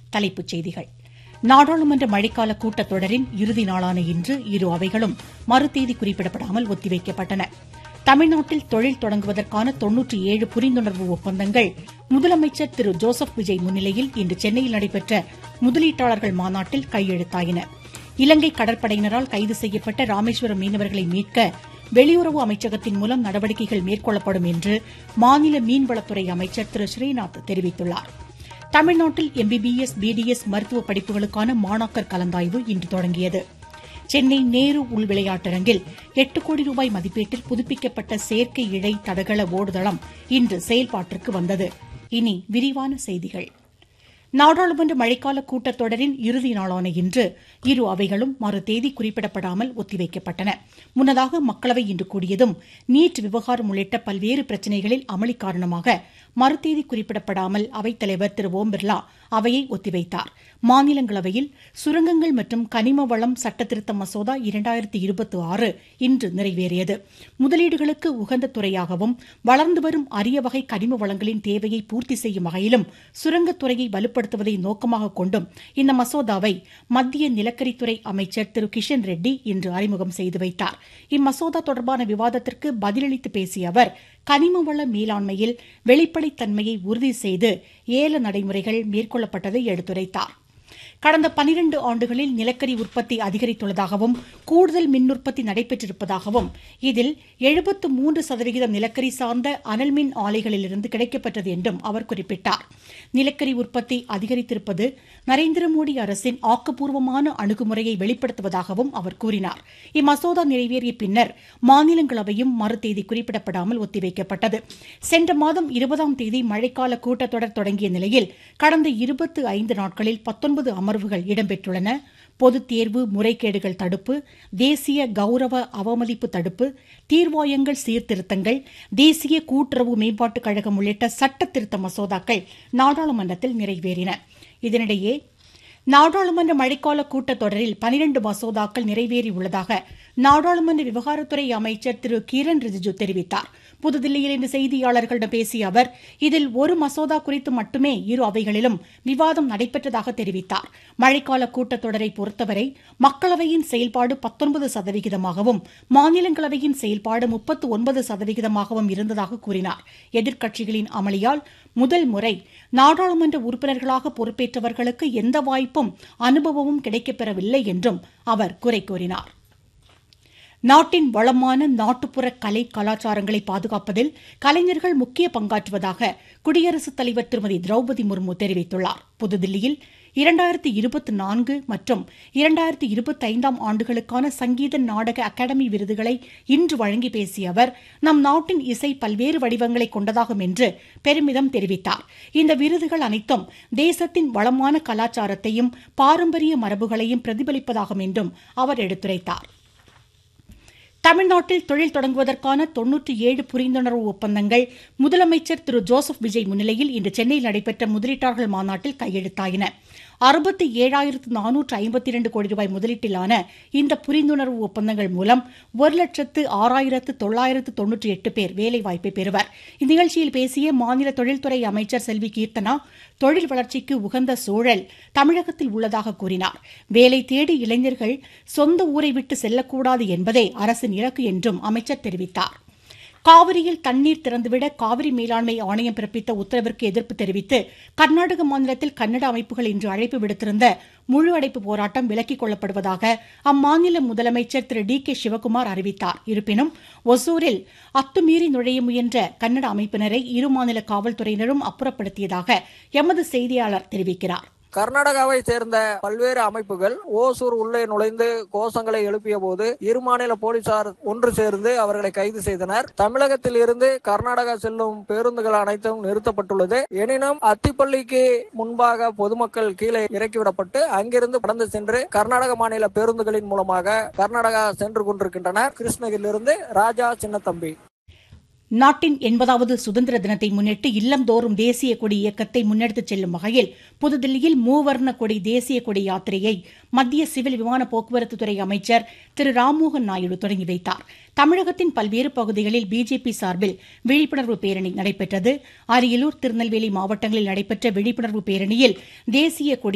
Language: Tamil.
தலைப்புச் செய்திகள் நாடாளுமன்ற மழைக்கால கூட்டத்தொடரின் இறுதி நாளான இன்று இரு அவைகளும் மறுதேதி குறிப்பிடப்படாமல் ஒத்திவைக்கப்பட்டன தமிழ்நாட்டில் தொழில் தொடங்குவதற்கான தொன்னூற்றி ஏழு புரிந்துணர்வு ஒப்பந்தங்கள் முதலமைச்சர் திரு ஜோசப் விஜய் முன்னிலையில் இன்று சென்னையில் நடைபெற்ற முதலீட்டாளர்கள் மாநாட்டில் கையெழுத்தாயின இலங்கை கடற்படையினரால் கைது செய்யப்பட்ட ராமேஸ்வரம் மீனவர்களை மீட்க வெளியுறவு அமைச்சகத்தின் மூலம் நடவடிக்கைகள் மேற்கொள்ளப்படும் என்று மாநில மீன்வளத்துறை அமைச்சர் திரு ஸ்ரீநாத் தெரிவித்துள்ளார் தமிழ்நாட்டில் எம்பிபிஎஸ் பிடிஎஸ் மருத்துவ படிப்புகளுக்கான மாணாக்கர் கலந்தாய்வு இன்று தொடங்கியது சென்னை நேரு உள் விளையாட்டரங்கில் எட்டு கோடி ரூபாய் மதிப்பீட்டில் புதுப்பிக்கப்பட்ட செயற்கை இழை தடகள ஓடுதளம் இன்று செயல்பாட்டிற்கு வந்தது இனி விரிவான செய்திகள் நாடாளுமன்ற மழைக்கால கூட்டத்தொடரின் இறுதி நாளான இன்று இரு அவைகளும் மறு தேதி குறிப்பிடப்படாமல் ஒத்திவைக்கப்பட்டன முன்னதாக மக்களவை இன்று கூடியதும் நீட் விவகாரம் உள்ளிட்ட பல்வேறு பிரச்சினைகளில் அமளி காரணமாக மறுதேதி குறிப்பிடப்படாமல் அவைத்தலைவர் திரு ஓம் பிர்லா அவையை ஒத்திவைத்தார் மாநிலங்களவையில் சுரங்கங்கள் மற்றும் கனிம வளம் சட்டத்திருத்த மசோதா இரண்டாயிரத்தி இருபத்தி ஆறு இன்று நிறைவேறியது முதலீடுகளுக்கு உகந்த துறையாகவும் வளர்ந்து வரும் அரிய வகை கனிம வளங்களின் தேவையை பூர்த்தி செய்யும் வகையிலும் சுரங்கத்துறையை வலுப்படுத்துவதை நோக்கமாக கொண்டும் இந்த மசோதாவை மத்திய நிலக்கரித்துறை அமைச்சர் திரு கிஷன் ரெட்டி இன்று அறிமுகம் செய்து வைத்தார் இம்மசோதா தொடர்பான விவாதத்திற்கு பதிலளித்து பேசிய அவர் கனிம வள மேலாண்மையில் வெளிப்படைத்தன்மையை உறுதி செய்து ஏல நடைமுறைகள் மேற்கொள்ளப்பட்டதை எடுத்துரைத்தார் கடந்த பனிரண்டு ஆண்டுகளில் நிலக்கரி உற்பத்தி அதிகரித்துள்ளதாகவும் கூடுதல் மின் உற்பத்தி நடைபெற்றிருப்பதாகவும் இதில் எழுபத்து மூன்று சதவிகிதம் நிலக்கரி சார்ந்த அனல் மின் ஆலைகளிலிருந்து கிடைக்கப்பட்டது என்றும் அவர் குறிப்பிட்டார் நிலக்கரி உற்பத்தி அதிகரித்திருப்பது நரேந்திர மோடி அரசின் ஆக்கப்பூர்வமான அணுகுமுறையை வெளிப்படுத்துவதாகவும் அவர் கூறினார் இம்மசோதா நிறைவேறிய பின்னர் மாநிலங்களவையும் மறுதேதி குறிப்பிடப்படாமல் ஒத்திவைக்கப்பட்டது சென்ற மாதம் இருபதாம் தேதி மழைக்கால கூட்டத்தொடர் தொடங்கிய நிலையில் கடந்த இருபத்து ஐந்து நாட்களில் பத்தொன்பது அமர்வுகள் இடம்பெற்றுள்ளன பொதுத் தேர்வு முறைகேடுகள் தடுப்பு தேசிய கௌரவ அவமதிப்பு தடுப்பு தீர்வாயங்கள் சீர்திருத்தங்கள் தேசிய கூட்டுறவு மேம்பாட்டுக் கழகம் உள்ளிட்ட சட்ட திருத்த மசோதாக்கள் நாடாளுமன்றத்தில் நிறைவேறின இதனிடையே நாடாளுமன்ற மழைக்கால கூட்டத்தொடரில் பனிரண்டு மசோதாக்கள் நிறைவேறியுள்ளதாக நாடாளுமன்ற விவகாரத்துறை அமைச்சர் திரு கிரண் ரிஜிஜு தெரிவித்தார் புதுதில்லியில் இன்று செய்தியாளர்களிடம் பேசிய அவர் இதில் ஒரு மசோதா குறித்து மட்டுமே இரு அவைகளிலும் விவாதம் நடைபெற்றதாக தெரிவித்தார் மழைக்கால கூட்டத்தொடரை பொறுத்தவரை மக்களவையின் செயல்பாடு பத்தொன்பது சதவிகிதமாகவும் மாநிலங்களவையின் செயல்பாடு முப்பத்து ஒன்பது சதவிகிதமாகவும் இருந்ததாக கூறினார் எதிர்க்கட்சிகளின் அமளியால் முதல் முறை நாடாளுமன்ற உறுப்பினர்களாக பொறுப்பேற்றவர்களுக்கு எந்த வாய்ப்பும் அனுபவமும் கிடைக்கப்பெறவில்லை என்றும் அவர் குறை கூறினார் நாட்டின் வளமான நாட்டுப்புற கலை கலாச்சாரங்களை பாதுகாப்பதில் கலைஞர்கள் முக்கிய பங்காற்றுவதாக குடியரசுத் தலைவர் திருமதி திரௌபதி முர்மு தெரிவித்துள்ளார் புதுதில்லியில் இரண்டாயிரத்தி இருபத்தி நான்கு மற்றும் இரண்டாயிரத்தி இருபத்தி ஐந்தாம் ஆண்டுகளுக்கான சங்கீத நாடக அகாடமி விருதுகளை இன்று வழங்கி பேசிய அவர் நம் நாட்டின் இசை பல்வேறு வடிவங்களை கொண்டதாகும் என்று பெருமிதம் தெரிவித்தார் இந்த விருதுகள் அனைத்தும் தேசத்தின் வளமான கலாச்சாரத்தையும் பாரம்பரிய மரபுகளையும் பிரதிபலிப்பதாகும் என்றும் அவர் எடுத்துரைத்தார் தமிழ்நாட்டில் தொழில் தொடங்குவதற்கான தொன்னூற்றி ஏழு புரிந்துணர்வு ஒப்பந்தங்கள் முதலமைச்சர் திரு ஜோசப் விஜய் முன்னிலையில் இன்று சென்னையில் நடைபெற்ற முதலீட்டாளர்கள் மாநாட்டில் கையெழுத்தாயின அறுபத்தி ஏழாயிரத்து நானூற்று ஐம்பத்தி இரண்டு கோடி ரூபாய் முதலீட்டிலான இந்த புரிந்துணர்வு ஒப்பந்தங்கள் மூலம் ஒரு லட்சத்து ஆறாயிரத்து தொள்ளாயிரத்து தொன்னூற்றி எட்டு பேர் வேலைவாய்ப்பை பெறுவர் இந்நிகழ்ச்சியில் பேசிய மாநில தொழில்துறை அமைச்சர் செல்வி கீர்த்தனா தொழில் வளர்ச்சிக்கு உகந்த சூழல் தமிழகத்தில் உள்ளதாக கூறினார் வேலை தேடி இளைஞர்கள் சொந்த ஊரை விட்டு செல்லக்கூடாது என்பதே அரசின் இலக்கு என்றும் அமைச்சர் தெரிவித்தார் காவிரியில் தண்ணீர் திறந்துவிட காவிரி மேலாண்மை ஆணையம் பிறப்பித்த உத்தரவிற்கு எதிர்ப்பு தெரிவித்து கர்நாடக மாநிலத்தில் கன்னட அமைப்புகள் இன்று அழைப்பு விடுத்திருந்த முழு அடைப்பு போராட்டம் விலக்கிக் கொள்ளப்படுவதாக அம்மாநில முதலமைச்சர் திரு டி கே சிவக்குமார் அறிவித்தார் இருப்பினும் ஒசூரில் அத்துமீறி நுழைய முயன்ற கன்னட அமைப்பினரை இரு மாநில காவல்துறையினரும் அப்புறப்படுத்தியதாக எமது செய்தியாளர் தெரிவிக்கிறார் கர்நாடகாவை சேர்ந்த பல்வேறு அமைப்புகள் ஓசூர் உள்ளே நுழைந்து கோஷங்களை எழுப்பிய போது இரு மாநில போலீசார் ஒன்று சேர்ந்து அவர்களை கைது செய்தனர் தமிழகத்தில் இருந்து கர்நாடகா செல்லும் பேருந்துகள் அனைத்தும் நிறுத்தப்பட்டுள்ளது எனினும் அத்திப்பள்ளிக்கு முன்பாக பொதுமக்கள் கீழே இறக்கிவிடப்பட்டு அங்கிருந்து கடந்து சென்று கர்நாடக மாநில பேருந்துகளின் மூலமாக கர்நாடகா சென்று கொண்டிருக்கின்றனர் கிருஷ்ணகிரியிலிருந்து ராஜா சின்னத்தம்பி நாட்டின் எண்பதாவது சுதந்திர தினத்தை முன்னிட்டு இல்லந்தோறும் தேசிய கொடி இயக்கத்தை முன்னெடுத்துச் செல்லும் வகையில் புதுதில்லியில் மூவர்ண கொடி தேசிய கொடி யாத்திரையை மத்திய சிவில் விமான போக்குவரத்துத்துறை அமைச்சர் திரு ராம்மோகன் நாயுடு தொடங்கி வைத்தார் தமிழகத்தின் பல்வேறு பகுதிகளில் பிஜேபி சார்பில் விழிப்புணர்வு பேரணி நடைபெற்றது அரியலூர் திருநெல்வேலி மாவட்டங்களில் நடைபெற்ற விழிப்புணர்வு பேரணியில் தேசிய கொடி